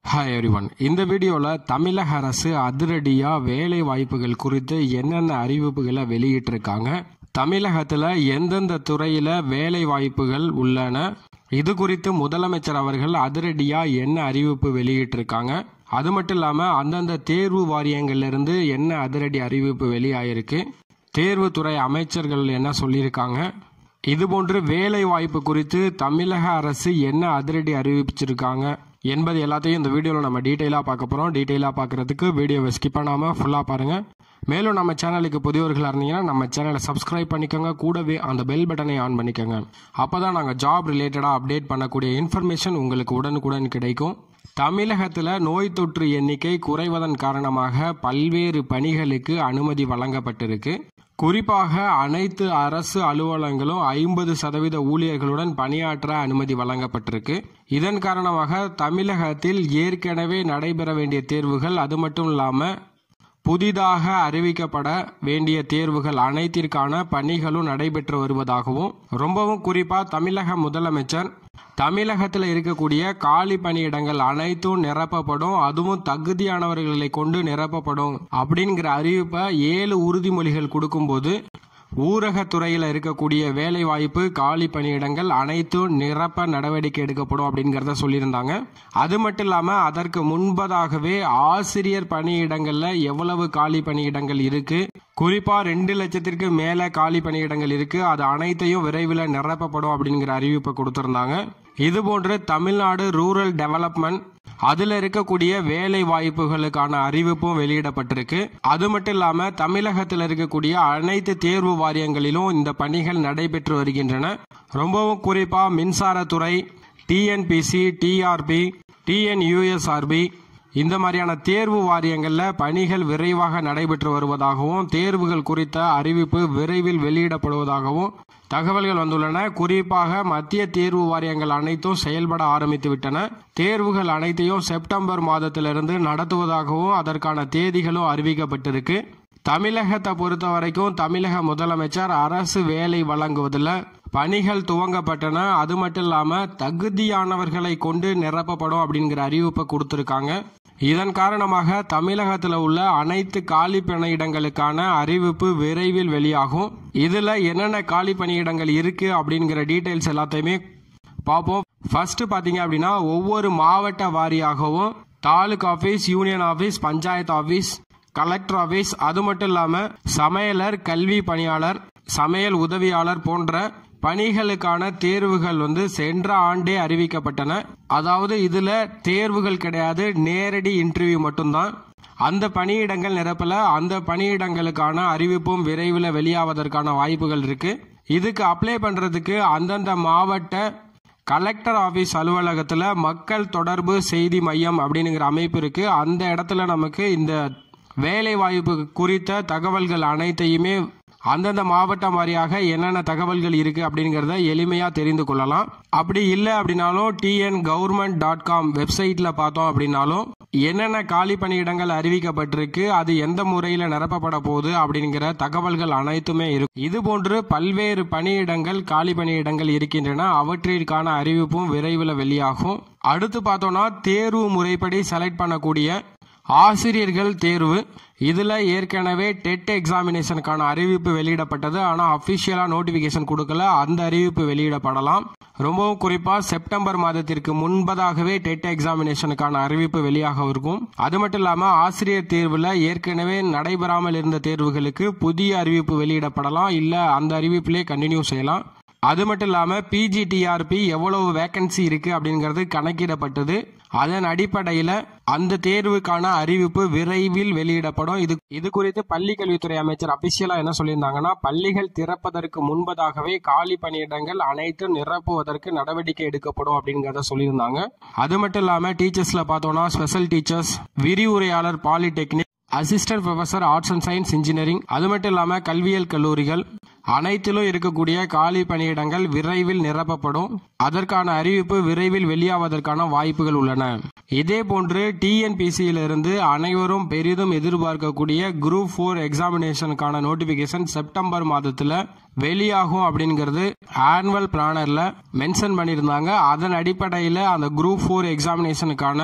hi everyone இந்த வீடியோவில் தமிழக அரசு அதிரடியாக வேலை வாய்ப்புகள் குறித்து என்னென்ன அறிவிப்புகளை வெளியிட்டிருக்காங்க தமிழகத்தில் எந்தெந்த துறையில் வேலை வாய்ப்புகள் உள்ளன இது குறித்து முதலமைச்சர் அவர்கள் அதிரடியாக என்ன அறிவிப்பு வெளியிட்டிருக்காங்க அது மட்டும் இல்லாமல் அந்தந்த தேர்வு வாரியங்கள்லேருந்து என்ன அதிரடி அறிவிப்பு வெளியாயிருக்கு தேர்வுத்துறை அமைச்சர்கள் என்ன சொல்லியிருக்காங்க இதுபோன்று வேலை வாய்ப்பு குறித்து தமிழக அரசு என்ன அதிரடி அறிவிச்சிருக்காங்க என்பது எல்லாத்தையும் இந்த வீடியோவில் நம்ம டீட்டெயிலாக பார்க்க போகிறோம் டீட்டெயிலாக பார்க்குறதுக்கு வீடியோவை ஸ்கிப் பண்ணாமல் ஃபுல்லாக பாருங்கள் மேலும் நம்ம சேனலுக்கு புதியவர்களாக இருந்தீங்கன்னா நம்ம சேனலை சப்ஸ்கிரைப் பண்ணிக்கோங்க கூடவே அந்த பெல் பட்டனை ஆன் பண்ணிக்கோங்க அப்போ தான் நாங்கள் ஜாப் ரிலேட்டடாக அப்டேட் பண்ணக்கூடிய இன்ஃபர்மேஷன் உங்களுக்கு உடனுக்குடன் கிடைக்கும் தமிழகத்தில் நோய் தொற்று எண்ணிக்கை குறைவதன் காரணமாக பல்வேறு பணிகளுக்கு அனுமதி வழங்கப்பட்டிருக்கு குறிப்பாக அனைத்து அரசு அலுவலகங்களும் ஐம்பது சதவீத ஊழியர்களுடன் பணியாற்ற அனுமதி வழங்கப்பட்டிருக்கு இதன் காரணமாக தமிழகத்தில் ஏற்கனவே நடைபெற வேண்டிய தேர்வுகள் அது மட்டும் இல்லாமல் புதிதாக அறிவிக்கப்பட வேண்டிய தேர்வுகள் அனைத்திற்கான பணிகளும் நடைபெற்று வருவதாகவும் ரொம்பவும் குறிப்பாக தமிழக முதலமைச்சர் தமிழகத்தில் இருக்கக்கூடிய காலி பணியிடங்கள் அனைத்தும் நிரப்பப்படும் அதுவும் தகுதியானவர்களை கொண்டு நிரப்பப்படும் அப்படிங்கிற அறிவிப்பை ஏழு உறுதிமொழிகள் கொடுக்கும்போது ஊரகத்துறையில் இருக்கக்கூடிய வேலை வாய்ப்பு காலி பணியிடங்கள் அனைத்தும் நிரப்ப நடவடிக்கை எடுக்கப்படும் அப்படிங்கிறத சொல்லியிருந்தாங்க அது மட்டும் இல்லாமல் அதற்கு முன்பதாகவே ஆசிரியர் பணியிடங்களில் எவ்வளவு காலி பணியிடங்கள் இருக்கு குறிப்பாக ரெண்டு லட்சத்திற்கு மேலே காலி பணியிடங்கள் இருக்கு அது அனைத்தையும் விரைவில் நிரப்பப்படும் அப்படிங்கிற அறிவிப்பை கொடுத்துருந்தாங்க இதுபோன்று தமிழ்நாடு ரூரல் டெவலப்மெண்ட் அதில் இருக்கக்கூடிய வேலை வாய்ப்புகளுக்கான அறிவிப்பும் வெளியிடப்பட்டிருக்கு அது மட்டும் இல்லாமல் தமிழகத்தில் இருக்கக்கூடிய அனைத்து தேர்வு வாரியங்களிலும் இந்த பணிகள் நடைபெற்று வருகின்றன ரொம்பவும் குறிப்பாக மின்சாரத்துறை டிஎன்பிசி டிஆர்பி டிஎன்யூஎஸ்ஆர்பி இந்த மாதிரியான தேர்வு வாரியங்களில் பணிகள் விரைவாக நடைபெற்று வருவதாகவும் தேர்வுகள் குறித்த அறிவிப்பு விரைவில் வெளியிடப்படுவதாகவும் தகவல்கள் வந்துள்ளன குறிப்பாக மத்திய தேர்வு வாரியங்கள் அனைத்தும் செயல்பட ஆரம்பித்து விட்டன தேர்வுகள் அனைத்தையும் செப்டம்பர் மாதத்திலிருந்து நடத்துவதாகவும் அதற்கான தேதிகளும் அறிவிக்கப்பட்டிருக்கு தமிழகத்தை பொறுத்த வரைக்கும் தமிழக முதலமைச்சர் அரசு வேலை வழங்குவதில் பணிகள் துவங்கப்பட்டன அது மட்டும் இல்லாமல் தகுதியானவர்களை கொண்டு நிரப்பப்படும் அப்படிங்கிற அறிவிப்பை கொடுத்துருக்காங்க இதன் காரணமாக தமிழகத்தில் உள்ள அனைத்து காலி பணியிடங்களுக்கான அறிவிப்பு விரைவில் வெளியாகும் இதில் என்னென்ன காலி பணியிடங்கள் இருக்குது அப்படிங்கிற டீட்டெயில்ஸ் எல்லாத்தையுமே பார்ப்போம் ஃபர்ஸ்ட் பார்த்தீங்க அப்படின்னா ஒவ்வொரு மாவட்ட வாரியாகவும் taluk office union office panchayat office collector office அது மட்டும் இல்லாமல் சமையலர் கல்வி பணியாளர் சமையல் உதவியாளர் போன்ற பணிகளுக்கான தேர்வுகள் வந்து சென்ற ஆண்டே அறிவிக்கப்பட்டன அதாவது இதுல தேர்வுகள் கிடையாது நேரடி இன்டர்வியூ மட்டும்தான் அந்த பணியிடங்கள் நிரப்பல அந்த பணியிடங்களுக்கான அறிவிப்பும் விரைவில் வெளியாவதற்கான வாய்ப்புகள் இருக்கு இதுக்கு அப்ளை பண்றதுக்கு அந்தந்த மாவட்ட கலெக்டர் ஆஃபீஸ் அலுவலகத்தில் மக்கள் தொடர்பு செய்தி மையம் அப்படிங்கிற அமைப்பு இருக்கு அந்த இடத்துல நமக்கு இந்த வேலை வாய்ப்பு குறித்த தகவல்கள் அனைத்தையுமே அந்தந்த மாவட்டம் வாரியாக என்னென்ன தகவல்கள் இருக்கு அப்படிங்கிறத எளிமையாக தெரிந்து கொள்ளலாம் அப்படி இல்லை அப்படின்னாலும் டிஎன் கவர்மெண்ட் டாட் காம் வெப்சைட்ல பார்த்தோம் அப்படின்னாலும் என்னென்ன காலி பணியிடங்கள் அறிவிக்கப்பட்டிருக்கு அது எந்த முறையில் நிரப்பப்பட போகுது அப்படிங்கிற தகவல்கள் அனைத்துமே இருக்கு இது போன்று பல்வேறு பணியிடங்கள் காலி பணியிடங்கள் இருக்கின்றன அவற்றிற்கான அறிவிப்பும் விரைவில் வெளியாகும் அடுத்து பார்த்தோம்னா தேர்வு முறைப்படி செலக்ட் பண்ணக்கூடிய ஆசிரியர்கள் தேர்வு இதில் ஏற்கனவே டெட் எக்ஸாமினேஷனுக்கான அறிவிப்பு வெளியிடப்பட்டது ஆனால் அஃபிஷியலாக நோட்டிஃபிகேஷன் கொடுக்கல அந்த அறிவிப்பு வெளியிடப்படலாம் ரொம்பவும் குறிப்பாக செப்டம்பர் மாதத்திற்கு முன்பதாகவே டெட் எக்ஸாமினேஷனுக்கான அறிவிப்பு வெளியாக இருக்கும் அது மட்டும் இல்லாமல் ஆசிரியர் தேர்வில் ஏற்கனவே நடைபெறாமல் இருந்த தேர்வுகளுக்கு புதிய அறிவிப்பு வெளியிடப்படலாம் இல்லை அந்த அறிவிப்பிலே கண்டினியூ செய்யலாம் அது மட்டும் இல்லாமல் பிஜிடிஆர்பி எவ்வளவு வேக்கன்சி இருக்கு அப்படிங்கிறது கணக்கிடப்பட்டது அதன் அடிப்படையில் அந்த தேர்வுக்கான அறிவிப்பு விரைவில் வெளியிடப்படும் இது இது குறித்து பள்ளி கல்வித்துறை அமைச்சர் அபிஷியலா என்ன சொல்லியிருந்தாங்கன்னா பள்ளிகள் திறப்பதற்கு முன்பதாகவே காலி பணியிடங்கள் அனைத்தும் நிரப்புவதற்கு நடவடிக்கை எடுக்கப்படும் அப்படிங்கிறத சொல்லியிருந்தாங்க அது மட்டும் இல்லாம டீச்சர்ஸ்ல பார்த்தோம்னா ஸ்பெஷல் டீச்சர்ஸ் விரிவுரையாளர் polytechnic assistant professor arts and science engineering அது மட்டும் இல்லாமல் கல்வியியல் கல்லூரிகள் அனைத்திலும் இருக்கக்கூடிய காலி பணியிடங்கள் விரைவில் நிரப்பப்படும் அதற்கான அறிவிப்பு விரைவில் வெளியாவதற்கான வாய்ப்புகள் உள்ளன இதே போன்று டிஎன்பிசியிலிருந்து அனைவரும் பெரிதும் எதிர்பார்க்கக்கூடிய குரூப் ஃபோர் எக்ஸாமினேஷனுக்கான நோட்டிபிகேஷன் செப்டம்பர் மாதத்தில் வெளியாகும் அப்படிங்கிறது ஆனுவல் பிளானர்ல மென்ஷன் பண்ணியிருந்தாங்க அதன் அடிப்படையில் அந்த குரூப் ஃபோர் எக்ஸாமினேஷனுக்கான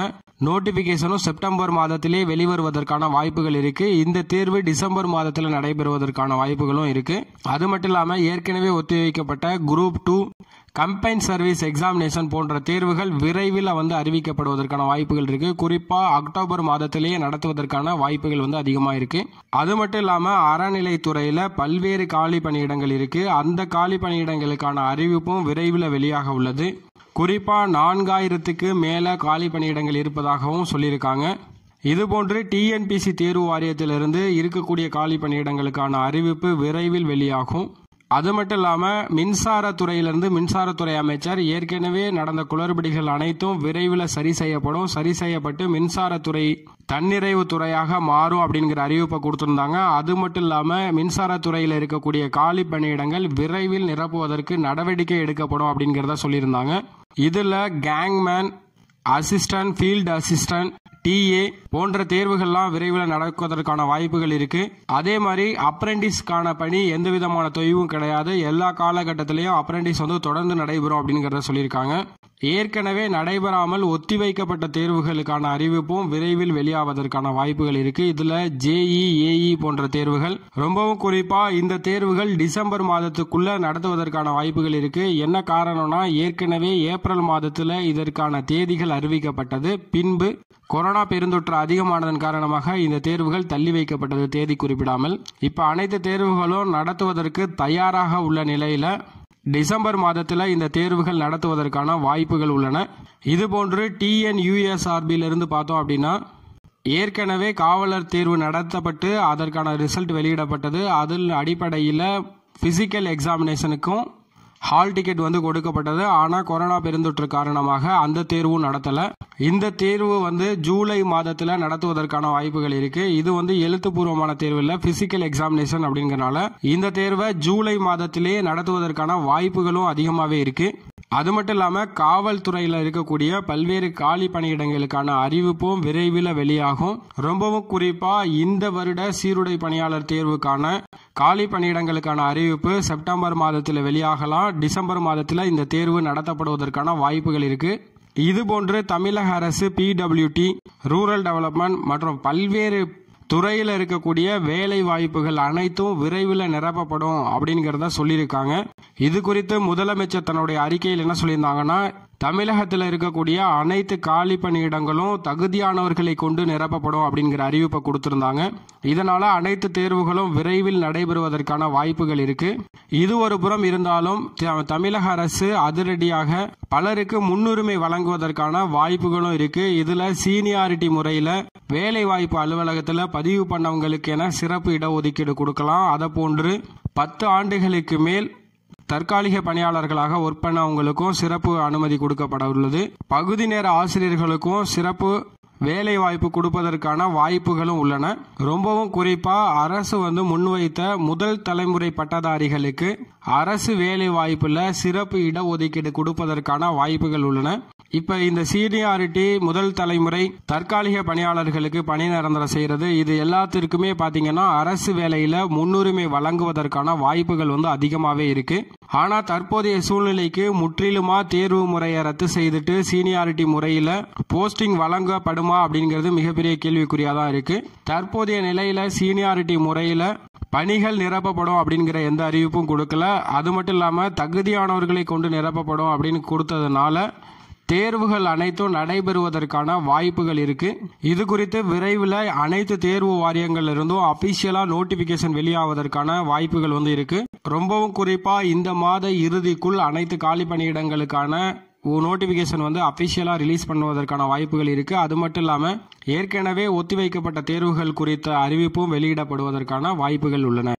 நோட்டிபிகேஷனும் செப்டம்பர் மாதத்திலே வெளிவருவதற்கான வாய்ப்புகள் இருக்கு இந்த தேர்வு டிசம்பர் மாதத்தில் நடைபெறுவதற்கான வாய்ப்புகளும் இருக்கு அது மட்டும் இல்லாம ஏற்கனவே ஒத்திவைக்கப்பட்ட group two combine service examination போன்ற தேர்வுகள் விரைவில் வந்து அறிவிக்கப்படுவதற்கான வாய்ப்புகள் இருக்கு குறிப்பா அக்டோபர் மாதத்திலேயே நடத்துவதற்கான வாய்ப்புகள் வந்து அதிகமாக இருக்கு அது மட்டும் இல்லாம அறநிலைத்துறையில பல்வேறு காலி பணியிடங்கள் இருக்கு அந்த காலி பணியிடங்களுக்கான அறிவிப்பும் விரைவில் வெளியாக உள்ளது குறிப்பா நான்காயிரத்துக்கு மேல காலி பணியிடங்கள் இருப்பதாகவும் சொல்லியிருக்காங்க இதுபோன்று டிஎன்பிசி தேர்வு வாரியத்திலிருந்து இருக்கக்கூடிய காலி பணியிடங்களுக்கான அறிவிப்பு விரைவில் வெளியாகும் அது மட்டும் இல்லாமல் மின்சாரத்துறையிலிருந்து மின்சாரத்துறை அமைச்சர் ஏற்கனவே நடந்த குளறுபடிகள் அனைத்தும் விரைவில் சரி செய்யப்படும் சரி செய்யப்பட்டு மின்சாரத்துறை தன்னிறைவு துறையாக மாறும் அப்படிங்கிற அறிவிப்பை கொடுத்திருந்தாங்க அது மட்டும் இல்லாமல் மின்சாரத்துறையில் இருக்கக்கூடிய காலி பணியிடங்கள் விரைவில் நிரப்புவதற்கு நடவடிக்கை எடுக்கப்படும் அப்படிங்கிறத சொல்லியிருந்தாங்க இதில் gangman assistant field assistant TA போன்ற தேர்வுகள்லாம் விரைவில் நடக்குவதற்கான வாய்ப்புகள் இருக்கு அதே மாதிரி அப்ரெண்டிஸ்க்கான பணி எந்த விதமான தொய்வும் கிடையாது எல்லா காலகட்டத்திலையும் அப்ரெண்டிஸ் வந்து தொடர்ந்து நடைபெறும் அப்படிங்கிறத சொல்லியிருக்காங்க ஏற்கனவே நடைபெறாமல் ஒத்திவைக்கப்பட்ட தேர்வுகளுக்கான அறிவிப்பும் விரைவில் வெளியாவதற்கான வாய்ப்புகள் இருக்கு இதுல ஜேஇ ஏஇ போன்ற தேர்வுகள் ரொம்பவும் குறிப்பா இந்த தேர்வுகள் டிசம்பர் மாதத்துக்குள்ள நடத்துவதற்கான வாய்ப்புகள் இருக்கு என்ன காரணம்னா ஏற்கனவே ஏப்ரல் மாதத்துல இதற்கான தேதிகள் அறிவிக்கப்பட்டது பின்பு கொரோனா பெருந்தொற்று அதிகமானதன் காரணமாக இந்த தேர்வுகள் தள்ளி வைக்கப்பட்டது தேதி குறிப்பிடாமல் இப்ப அனைத்து தேர்வுகளும் நடத்துவதற்கு தயாராக உள்ள நிலையில டிசம்பர் மாதத்தில் இந்த தேர்வுகள் நடத்துவதற்கான வாய்ப்புகள் உள்ளன இதுபோன்று டிஎன்யூஎஸ்ஆர்பியிலிருந்து பார்த்தோம் அப்படின்னா ஏற்கனவே காவலர் தேர்வு நடத்தப்பட்டு அதற்கான ரிசல்ட் வெளியிடப்பட்டது அதில் அடிப்படையில் பிசிக்கல் எக்ஸாமினேஷனுக்கும் ஹால் டிக்கெட் வந்து கொடுக்கப்பட்டது ஆனால் கொரோனா பெருந்தொற்று காரணமாக அந்த தேர்வும் நடத்தலை இந்த தேர்வு வந்து ஜூலை மாதத்தில் நடத்துவதற்கான வாய்ப்புகள் இருக்கு இது வந்து எழுத்துப்பூர்வமான தேர்வு இல்லை பிசிக்கல் எக்ஸாமினேஷன் அப்படிங்கறனால இந்த தேர்வை ஜூலை மாதத்திலே நடத்துவதற்கான வாய்ப்புகளும் அதிகமாகவே இருக்கு அது மட்டும் இல்லாமல் காவல்துறையில் இருக்கக்கூடிய பல்வேறு காலி பணியிடங்களுக்கான அறிவிப்பும் விரைவில் வெளியாகும் ரொம்பவும் குறிப்பாக இந்த வருட சீருடை பணியாளர் தேர்வுக்கான காலி பணியிடங்களுக்கான அறிவிப்பு செப்டம்பர் மாதத்தில் வெளியாகலாம் டிசம்பர் மாதத்தில் இந்த தேர்வு நடத்தப்படுவதற்கான வாய்ப்புகள் இருக்கு இதுபோன்று தமிழக அரசு பிடபிள்யூடி ரூரல் டெவலப்மெண்ட் மற்றும் பல்வேறு துறையில் இருக்கக்கூடிய வேலை வாய்ப்புகள் அனைத்தும் விரைவில் நிரப்பப்படும் அப்படிங்கிறத சொல்லியிருக்காங்க இது குறித்து முதலமைச்சர் தன்னுடைய அறிக்கையில் என்ன சொல்லியிருந்தாங்கன்னா தமிழகத்தில் இருக்கக்கூடிய அனைத்து காலி பணியிடங்களும் தகுதியானவர்களை கொண்டு நிரப்பப்படும் அப்படிங்கிற அறிவிப்பை கொடுத்திருந்தாங்க இதனால அனைத்து தேர்வுகளும் விரைவில் நடைபெறுவதற்கான வாய்ப்புகள் இருக்கு இது ஒரு புறம் இருந்தாலும் த- தமிழக அரசு அதிரடியாக பலருக்கு முன்னுரிமை வழங்குவதற்கான வாய்ப்புகளும் இருக்கு இதுல சீனியாரிட்டி முறையில வேலை வாய்ப்பு அலுவலகத்தில் பதிவு பண்ணவங்களுக்கு என சிறப்பு இடஒதுக்கீடு கொடுக்கலாம் அதை போன்று பத்து ஆண்டுகளுக்கு மேல் தற்காலிக பணியாளர்களாக ஒர்க் பண்ணவங்களுக்கும் சிறப்பு அனுமதி கொடுக்கப்பட உள்ளது பகுதி நேர ஆசிரியர்களுக்கும் சிறப்பு வேலை வாய்ப்பு கொடுப்பதற்கான வாய்ப்புகளும் உள்ளன ரொம்பவும் குறிப்பா அரசு வந்து முன்வைத்த முதல் தலைமுறை பட்டதாரிகளுக்கு அரசு வேலை வாய்ப்புல சிறப்பு இடஒதுக்கீடு கொடுப்பதற்கான வாய்ப்புகள் உள்ளன இப்ப இந்த சீனியாரிட்டி முதல் தலைமுறை தற்காலிக பணியாளர்களுக்கு பணி நிரந்தரம் செய்யறது இது எல்லாத்திற்குமே பாத்தீங்கன்னா அரசு வேலையில முன்னுரிமை வழங்குவதற்கான வாய்ப்புகள் வந்து அதிகமாவே இருக்கு ஆனா தற்போதைய சூழ்நிலைக்கு முற்றிலுமா தேர்வு முறையை ரத்து செய்துட்டு சீனியாரிட்டி முறையில போஸ்டிங் வழங்கப்படுமா அப்படிங்கிறது மிகப்பெரிய கேள்விக்குறியா தான் இருக்கு தற்போதைய நிலையில சீனியாரிட்டி முறையில பணிகள் நிரப்பப்படும் அப்படிங்கிற எந்த அறிவிப்பும் கொடுக்கல அது மட்டும் இல்லாம தகுதியானவர்களை கொண்டு நிரப்பப்படும் அப்படின்னு கொடுத்ததுனால தேர்வுகள் அனைத்தும் நடைபெறுவதற்கான வாய்ப்புகள் இருக்கு இது குறித்து விரைவில் அனைத்து தேர்வு வாரியங்கள் இருந்தும் அபிஷியலா நோட்டிபிகேஷன் வெளியாவதற்கான வாய்ப்புகள் வந்து இருக்கு ரொம்பவும் குறிப்பா இந்த மாத இறுதிக்குள் அனைத்து காலி பணியிடங்களுக்கான நோட்டிபிகேஷன் வந்து அபிஷியலா ரிலீஸ் பண்ணுவதற்கான வாய்ப்புகள் இருக்கு அது மட்டும் இல்லாம ஏற்கனவே ஒத்திவைக்கப்பட்ட தேர்வுகள் குறித்த அறிவிப்பும் வெளியிடப்படுவதற்கான வாய்ப்புகள் உள்ளன